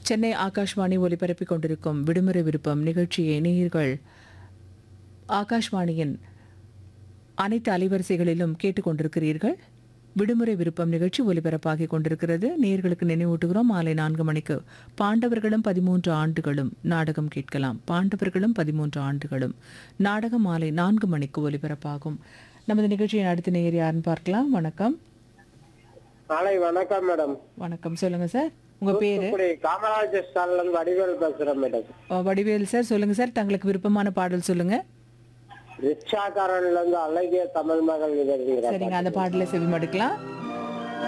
சென்னை ஆகாஷ்வாணி ஒலிபரப்பிக் கொண்டிருக்கும் விடுமுறை விருப்பம் நிகழ்ச்சியை நேயர்கள் ஆகாஷ்வாணியின் அனைத்து அலைவரிசைகளிலும் கேட்டுக்கொண்டிருக்கிறீர்கள் விடுமுறை விருப்பம் நிகழ்ச்சி ஒலிபரப்பாகிக் கொண்டிருக்கிறது நேயர்களுக்கு நினைவூட்டுகிறோம் மாலை நான்கு மணிக்கு பாண்டவர்களும் பதிமூன்று ஆண்டுகளும் நாடகம் கேட்கலாம் பாண்டவர்களும் பதிமூன்று ஆண்டுகளும் நாடகம் மாலை நான்கு மணிக்கு ஒலிபரப்பாகும் நமது நிகழ்ச்சியின் அடுத்த நேயர் யாருன்னு பார்க்கலாம் வணக்கம் நாளை வணக்கம் மேடம் வணக்கம் சொல்லுங்க சார் உங்க பேரு இப்படி காமராஜர் ஸ்டாலில் இருந்து வடிவேல் பேசுறேன் மேடம் அஹ், வடிவேல் சார் சொல்லுங்க சார் தங்களுக்கு விருப்பமான பாடல் சொல்லுங்க ரிக்ஷாக்காரன்ல இருந்து அழகிய தமிழ் மகள் நிகழ்ச்சிங்கிறேன் சரிங்க அந்த பாடலை செவி மடுக்கலாம்